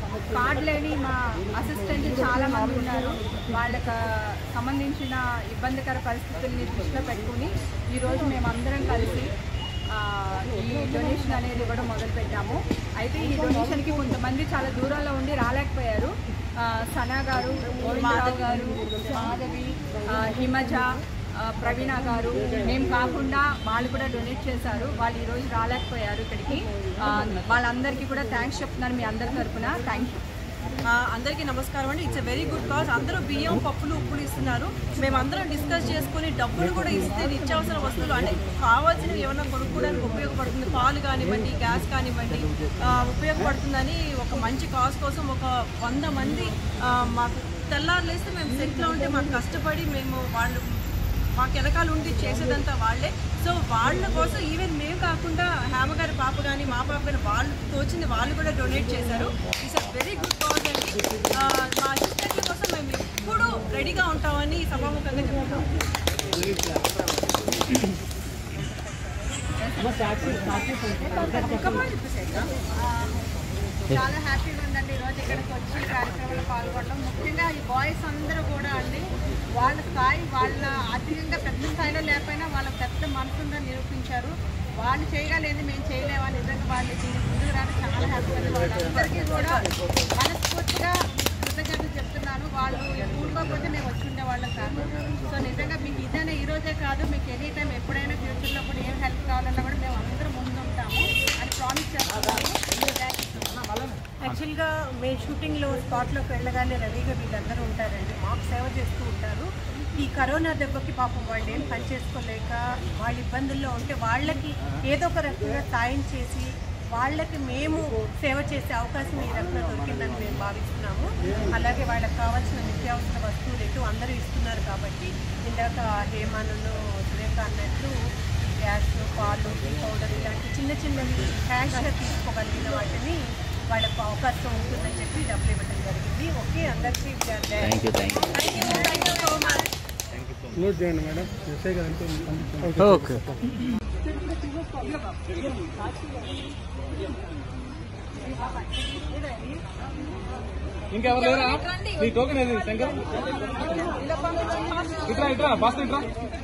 Card లేని మా assistant చాలా మంది ఉన్నారు వాళ్ళకి సంబంధించిన ఇబ్బందికర పరిస్థితుల్ని దృష్టిలో పెట్టుకుని ఈరోజు మేమందరం కలిసి ఆ, ఈ డొనేషన్ అనేది ఇవ్వడం మొదలుపెట్టాము అయితే ఈ డొనేషన్కి కొంతమంది చాలా దూరంలో ఉండి రాలేకపోయారు ఆ, సనా గారు గోవిందరావు గారు మాధవి ఆ, హిమజ ఆ, ప్రవీణ గారు మేము కాకుండా వాళ్ళు కూడా డొనేట్ చేశారు వాళ్ళు ఈరోజు రాలేకపోయారు ఇక్కడికి ఆ, వాళ్ళందరికీ కూడా థ్యాంక్స్ చెప్తున్నాను మీ అందరి తరఫున థ్యాంక్ యూ ఆ, అందరికీ నమస్కారం అండి it's a very good cause అందరూ బియ్యం పప్పులు ఉప్పులు ఇస్తున్నారు మేమందరం డిస్కస్ చేసుకుని డబ్బులు కూడా ఇస్తే నిత్యావసర వస్తువులు అంటే కావాల్సినవి ఏమైనా కొనుక్కోవడానికి ఉపయోగపడుతుంది పాలు కానివ్వండి గ్యాస్ కానివ్వండి ఆ, ఉపయోగపడుతుందని ఒక మంచి కాజ్ కోసం ఒక వంద మంది ఆ, మాకు తెల్లారులేస్తే మేము సెట్లో ఉంటే మాకు కష్టపడి మేము వాళ్ళు మాకు వెనకాల ఉండి చేసేదంతా వాళ్ళే సో వాళ్ళ కోసం ఈవెన్ మేము కాకుండా హేమ గారి పాప కానీ మా పాప కానీ వాళ్ళు తోచింది వాళ్ళు కూడా డొనేట్ చేశారు it's a very good cause అండి ఆ, మా అసిస్టెంట్ల కోసం మేము ఎప్పుడూ రెడీగా ఉంటామని సభాముఖంగా చెప్తున్నాం చాలా హ్యాపీగా ఉందండి ఈరోజు ఇక్కడికి వచ్చి ఈ కార్యక్రమంలో పాల్గొనడం ముఖ్యంగా ఈ బాయ్స్ అందరూ కూడా అండి వాళ్ళ స్థాయి వాళ్ళ ఆర్థికంగా పెద్ద స్థాయిలో లేకపోయినా వాళ్ళ పెద్ద మనసు ఉందని నిరూపించారు వాళ్ళు చేయగలేదు మేము చేయలేమని నిజంగా వాళ్ళు దీనికి ముందుకు రావడం చాలా హ్యాపీగా ఉంది వాళ్ళందరికీ కూడా మనస్ఫూర్తిగా కృతజ్ఞతలు చెప్తున్నాను వాళ్ళు కూడుకోకపోతే మేము వచ్చి ఉండేవాళ్ళం కాదు సో నిజంగా మీకు ఇదైనా ఈ రోజే కాదు మీకు ఎనీ టైం ఎప్పుడైనా ఫ్యూచర్లో కూడా ఏం హెల్ప్ కావాలన్నా కూడా మేము అందరం ముందు ఉంటాము అని ప్రామిస్ చేస్తున్నాము యాక్చువల్గా మేము షూటింగ్లో స్పాట్లోకి వెళ్ళగానే రెడీగా వీళ్ళందరూ ఉంటారండి మాకు సేవ చేస్తూ ఉంటారు ఈ కరోనా దెబ్బకి పాపం వాళ్ళు ఏం పని చేసుకోలేక వాళ్ళ ఇబ్బందుల్లో ఉంటే వాళ్ళకి ఏదో ఒక రకంగా సాయం చేసి వాళ్ళకి మేము సేవ చేసే అవకాశం ఈ రకంగా దొరికిందని మేము భావిస్తున్నాము అలాగే వాళ్ళకి కావాల్సిన నిత్యావసర వస్తువులు ఎటు అందరూ ఇస్తున్నారు కాబట్టి ఇందాక హేమానులు సురేఖ అన్నట్లు ఈ గ్యాస్ పాలు టీ పౌడర్ ఇలాంటి చిన్న చిన్నవి క్యాష్గా తీసుకోగలిగిన వాటిని వాళ్ళకు అవకాశం ఉంటుందని చెప్పి డబ్బులు ఇవ్వడం జరిగింది ఓకే అందరికీ thank you thank you note చేయండి మేడం ఎస్ఐ గారు ఓకే ఇంకెవరు లేరా నీ టోకెన్ ఏది శంకర్ ఇట్రా ఇట్రా బాస్ ఇట్రా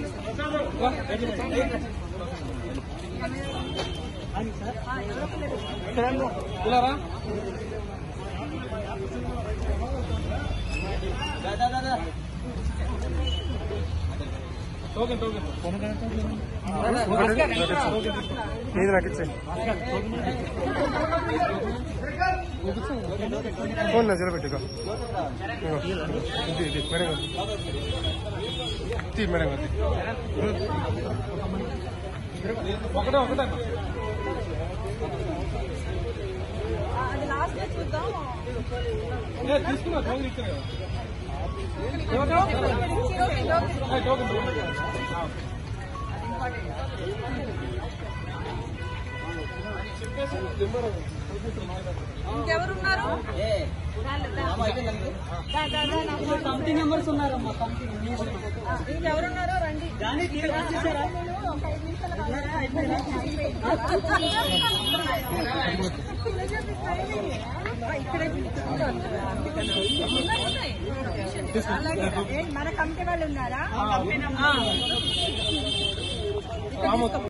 ఇలా రా టోకెన్ టోకెన్ నీది నాకు ఇచ్చే ఫోన్ నజర పెట్టుకో ఇది ఇది మేడం గారు. తీ మేడం గారు, తీ. ఒకటే ఒకటే ఏ, తీసుకున్నా టోకెన్ ఇచ్చాను కదా ఏ, టోకెన్ టోకెన్ ఇంకెవరున్నారు ఇంకెవరున్నారో రండి మన కమిటీ వాళ్ళు ఉన్నారా రాము